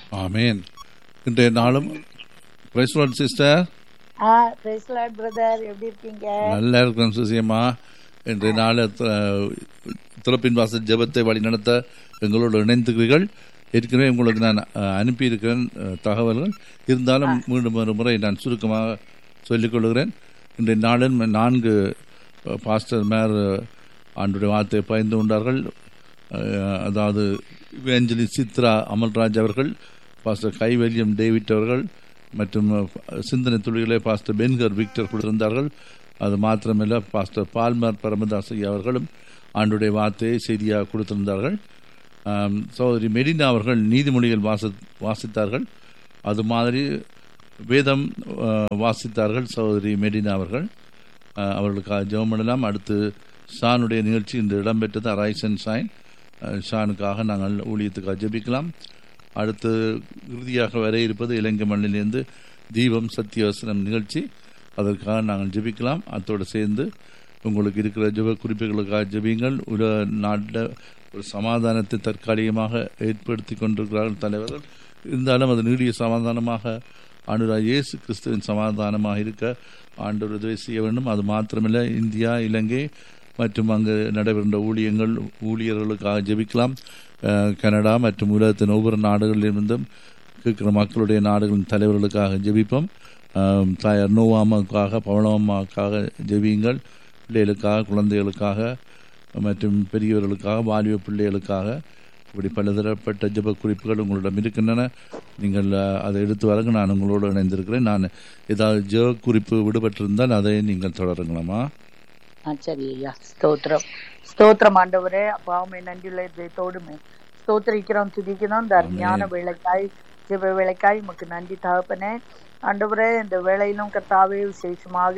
ஆமேன் இன்றைய நாளும் praise lord sister ஆ பிரைஸ் லார்ட் பிரதர் எப்படி இருக்கீங்க நல்லா இருக்கிறேன் சுசியம்மா இன்றைய நாள் திறப்பின் வாசல் ஜெபத்தை வழிநடத்த எங்களோடு இணைந்துக்கிறீர்கள் ஏற்கனவே உங்களுக்கு நான் அஹ், அனுப்பியிருக்கிறேன் அஹ், தகவல்கள் இருந்தாலும் மீண்டும் ஒரு முறை நான் சுருக்கமாக சொல்லிக் கொள்கிறேன் இன்றைய நாளில் நான்கு அஹ், பாஸ்டர் மேர் ஆண்டுடைய வார்த்தையை பயந்து கொண்டார்கள் அஹ், அதாவது ஏஞ்சலி சித்ரா அமல்ராஜ் அவர்கள் பாஸ்டர் கைவல்யம் டேவிட் அவர்கள் மற்றும் அஹ், சிந்தனை துளிகளை பாஸ்டர் பென்கர் விக்டர் கொடுத்திருந்தார்கள் அது மாத்திரமல்ல பாஸ்டர் பால்மர் பரமதாஸ் ஐயா அவர்களும் ஆண்டுடைய வார்த்தையை செய்தியாக கொடுத்திருந்தார்கள் ஆம், சகோதரி மெரினா அவர்கள் நீதிமொழிகள் வாசி வாசித்தார்கள் அது மாதிரி வேதம் அஹ், வாசித்தார்கள் சகோதரி மெரினா அவர்கள் அஹ், அவர்களுக்காக ஜெபம் பண்ணலாம் அடுத்து ஷானுடைய நிகழ்ச்சி இன்று இடம்பெற்றது அரைசன் ஷாயின் அஹ், ஷானுக்காக நாங்கள் ஊழியத்துக்காக ஜெபிக்கலாம் அடுத்து இறுதியாக வர இருப்பது இலங்கை மண்ணிலிருந்து தீபம் சத்தியவசனம் நிகழ்ச்சி அதற்காக நாங்கள் ஜெபிக்கலாம் அத்தோடு சேர்ந்து உங்களுக்கு இருக்கிற ஜெப குறிப்புகளுக்காக ஜெபியுங்கள் உலக நாட்டில் ஒரு சமாதானத்தை தற்காலிகமாக ஏற்படுத்தி கொண்டிருக்கிறார்கள் தலைவர்கள் இருந்தாலும் அது நீடிய சமாதானமாக ஆண்டுரா இயேசு கிறிஸ்துவின் சமாதானமாக இருக்க ஆண்டவர் உதவி செய்ய வேண்டும் அது மாத்திரமில்லை இந்தியா இலங்கை மற்றும் அங்கு நடைபெறுகின்ற ஊழியங்கள் ஊழியர்களுக்காக ஜெபிக்கலாம் அஹ், கனடா மற்றும் உலகத்தின் ஒவ்வொரு நாடுகளிலிருந்தும் இருக்கிற மக்களுடைய நாடுகளின் தலைவர்களுக்காக ஜெபிப்போம் அஹ், தாயார் நோவாமாவுக்காக பவளம்மாவுக்காக ஜெபியுங்கள் பிள்ளைகளுக்காக குழந்தைகளுக்காக மற்றும் பெரியவர்களுக்காக வாலிப பிள்ளைகளுக்காக இப்படி பலதரப்பட்ட ஜெப குறிப்புகள் உங்களிடம் இருக்கின்றன நீங்கள் அஹ், அதை எடுத்து வரங்க நான் உங்களோடு இணைந்திருக்கிறேன் நான் ஏதாவது ஜெப குறிப்பு விடுபட்டிருந்தால் அதை நீங்கள் தொடருங்களாமா ஆ சரி ஐயா ஸ்தோத்திரம் ஸ்தோத்திரம் ஆண்டவரே அப்பாவுமே நன்றியுள்ள இதயத்தோடுமே ஸ்தோத்திரிக்கிறோம் துதிக்கிறோம் இந்த அருமையான வேலைக்காய் ஜெப வேலைக்காய் உமக்கு நன்றி தகப்பனே ஆண்டவரே இந்த வேலையிலும் கர்த்தாவே விசேஷமாக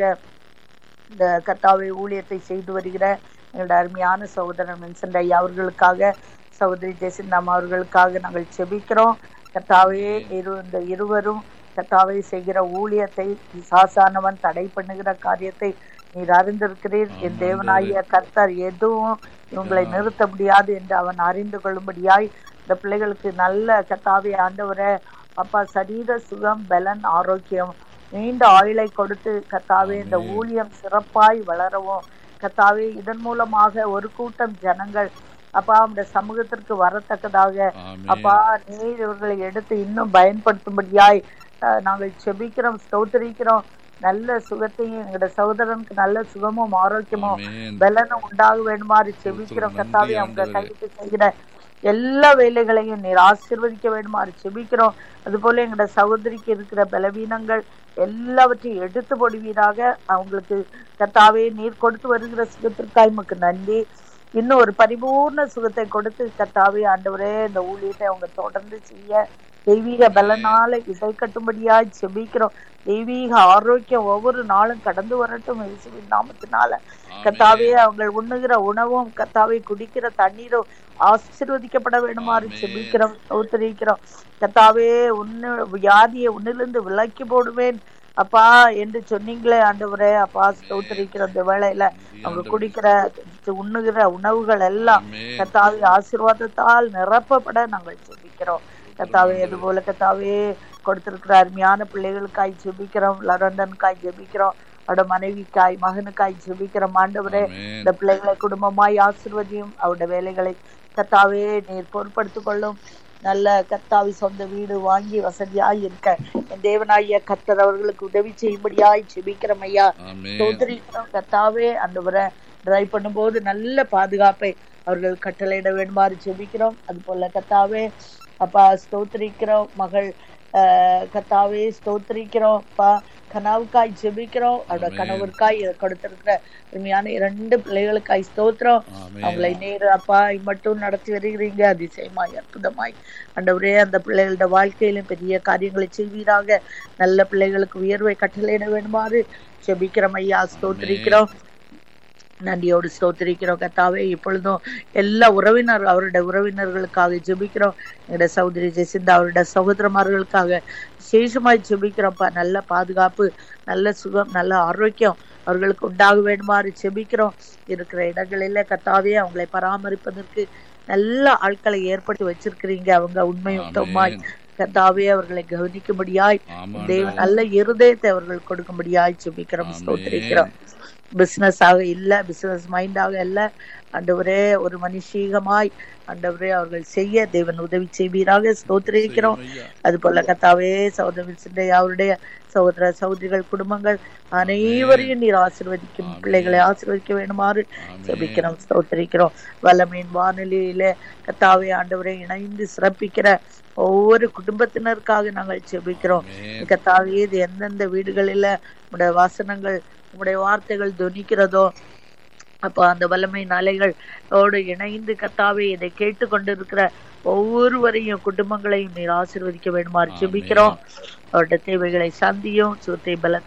இந்த கர்த்தாவை ஊழியத்தை செய்து வருகிற எங்களுடைய அருமையான சகோதரன் வின்சென்ட் ஐயா அவர்களுக்காக சகோதரி ஜெசிந்தாம் அவர்களுக்காக நாங்கள் செபிக்கிறோம் கர்த்தாவே இரு இந்த இருவரும் கர்த்தாவை செய்கிற ஊழியத்தை சாசானவன் தடை பண்ணுகிற காரியத்தை நீர் அறிந்திருக்கிறீர் என் தேவனாகிய கர்த்தர் எதுவும் இவங்களை நிறுத்த முடியாது என்று அவன் அறிந்து கொள்ளும்படியாய் இந்த பிள்ளைகளுக்கு நல்ல கர்த்தாவே ஆண்டவரே அப்பா சரீர சுகம் பலன் ஆரோக்கியம் நீண்ட ஆயுளை கொடுத்து கர்த்தாவே இந்த ஊழியம் சிறப்பாய் வளரவும் கர்த்தாவே இதன் மூலமாக ஒரு கூட்டம் ஜனங்கள் அப்பா அந்த சமூகத்திற்கு வரத்தக்கதாக அப்பா நீர் இவர்களை எடுத்து இன்னும் பயன்படுத்தும்படியாய் அஹ், நாங்கள் செபிக்கிறோம் ஸ்தோத்திரிக்கிறோம் நல்ல சுகத்தையும் எங்களோட சகோதரனுக்கு நல்ல சுகமும் ஆரோக்கியமும் ஆமென். பலனும் உண்டாக வேண்டுமாறு செபிக்கிறோம் கர்த்தாவே அவங்க கைக்கு செய்கிற எல்லா வேலைகளையும் நீர் ஆசீர்வதிக்க வேண்டுமாறு செபிக்கிறோம் அதுபோல எங்களோட சகோதரிக்கு இருக்கிற பலவீனங்கள் எல்லாவற்றையும் எடுத்து போடுவீராக அவங்களுக்கு கர்த்தாவே நீர் கொடுத்து வருகிற சுகத்திற்காய் உமக்கு நன்றி இன்னும் ஒரு பரிபூர்ண சுகத்தை கொடுத்து கர்த்தாவே ஆண்டவரே இந்த ஊழியத்தை அவங்க தொடர்ந்து செய்ய தெய்வீக பலனால இசை கட்டும்படியாய் செபிக்கிறோம் தெய்வீக ஆரோக்கியம் ஒவ்வொரு நாளும் கடந்து வரட்டும் இயேசுவின் நாமத்தினால கர்த்தாவே அவங்க உண்ணுகிற உணவும் கர்த்தாவே குடிக்கிற தண்ணீரும் ஆசீர்வதிக்கப்பட வேண்டுமாறு செபிக்கிறோம் ஸ்தோத்திரிக்கிறோம் கர்த்தாவே உன்னு வியாதியை உன்னிலிருந்து விலக்கி போடுவேன் அப்பா என்று சொன்னீங்களே ஆண்டவரே அப்பா ஸ்தோத்திரிக்கிற இந்த வேளையில அவங்க குடிக்கிற உண்ணுகிற உணவுகள் எல்லாம் கர்த்தாவே ஆசீர்வாதத்தால் நிரப்பப்பட நாங்கள் ஜெபிக்கிறோம் கர்த்தாவே அது போல கர்த்தாவே கொடுத்திருக்கிற அருமையான பிள்ளைகளுக்காய் ஜெபிக்கிறோம் லரண்டனுக்காய் ஜெபிக்கிறோம் அவரோட மனைவிக்காய் மகனுக்காய் ஜெபிக்கிறோம் ஆண்டவரே ஆமென். இந்த பிள்ளைகளை குடும்பமாய் ஆசிர்வதியும் அவருடைய வேலைகளை கர்த்தாவே நீர் பொறுப்படுத்திக் கொள்ளும் நல்ல கர்த்தாவி சொந்த வீடு வாங்கி வசதியாய் இருக்க என் தேவனாகிய கர்த்தர் அவர்களுக்கு உதவி செய்யும்படியாய் ஜெபிக்கிறோம் ஐயா ஆமென். ஸ்தோத்திரிக்கிறோம் கர்த்தாவே ஆண்டவரை டிரைவ் பண்ணும்போது நல்ல பாதுகாப்பை அவர்கள் கட்டளையிட வேண்டுமாறு ஜெபிக்கிறோம் அது போல கர்த்தாவே அப்பா ஸ்தோத்திரிக்கிறோம் மகள் ஆஹ், கர்த்தாவே ஸ்தோத்திரிக்கிறோம் அப்பா கனவுக்காய் ஜெபிக்கிறோம் அவரோட கணவருக்காய் கொடுத்திருக்கிற உண்மையான இரண்டு பிள்ளைகளுக்காய் ஸ்தோத்திரம் ஆமென். அவங்களை நேரு அப்பா மட்டும் நடத்தி வருகிறீங்க அதிசயமாய் அற்புதமாய் ஆண்டவரே அந்த பிள்ளைகளோட வாழ்க்கையிலும் பெரிய காரியங்களை செய்வீராக நல்ல பிள்ளைகளுக்கு உயர்வை கட்டளையிட வேண்டுமாறு ஜெபிக்கிறோம் ஐயா ஸ்தோத்திரிக்கிறோம் நன்றியோடு ஸ்தோத்திரிக்கிறோம் கத்தாவே இப்பொழுதும் எல்லா உறவினர் அவருடைய உறவினர்களுக்காக ஜெபிக்கிறோம் எங்களுடைய சகோதரி ஜெசிந்தா அவருடைய சகோதரமார்களுக்காக விசேஷமாய் ஜெபிக்கிறோம்ப்பா நல்ல பாதுகாப்பு நல்ல சுகம் நல்ல ஆரோக்கியம் அவர்களுக்கு உண்டாக வேண்டுமாறு ஜெபிக்கிறோம் இருக்கிற இடங்களில கத்தாவே அவங்களை பராமரிப்பதற்கு நல்ல ஆட்களை ஏற்படுத்தி வச்சிருக்கிறீங்க அவங்க உண்மையும் உத்தமாய் கத்தாவே அவர்களை கவனிக்கும்படியாய் ஆமாண்டா. தேவன் நல்ல இருதயத்தை அவர்கள் கொடுக்கும்படியாய் ஜெபிக்கிறோம் ஆமென். ஸ்தோத்திரிக்கிறோம் பிசினஸ் ஆக இல்ல பிசினஸ் மைண்டாக இல்ல ஆண்டவரே ஒரு மனுஷீகமாய் ஆண்டவரே அவர்கள் செய்ய தேவன் உதவி செய்வீராக ஸ்தோத்திரிக்கிறோம் ஐயா. அது போல கத்தாவே சகோதரி அவருடைய சகோதர சகோதரிகள் குடும்பங்கள் அனைவரையும் நீர் ஆசீர்வதிக்கும் பிள்ளைகளை ஆசீர்வதிக்க வேண்டுமாறு ஜெபிக்கிறோம் ஸ்தோத்திரிக்கிறோம் வல்லமையின் வானொலியில கத்தாவே ஆண்டவரை இணைந்து சிறப்பிக்கிற ஒவ்வொரு குடும்பத்தினருக்காக நாங்கள் ஜெபிக்கிறோம் ஆமென். கத்தாவே இது எந்தெந்த வீடுகளில உடைய வாசனங்கள் உடைய வார்த்தைகள் துணிக்கிறதோ அப்போ அந்த வல்லமை அலைகளோடு இணைந்து கத்தாவே இதை கேட்டுக்கொண்டிருக்கிற ஒவ்வொருவரையும் குடும்பங்களையும் நீர் ஆசீர்வதிக்க வேண்டுமாறு ஆமென். ஜெபிக்கிறோம் அவருடைய தேவைகளை சந்தியும் சுத்தை பல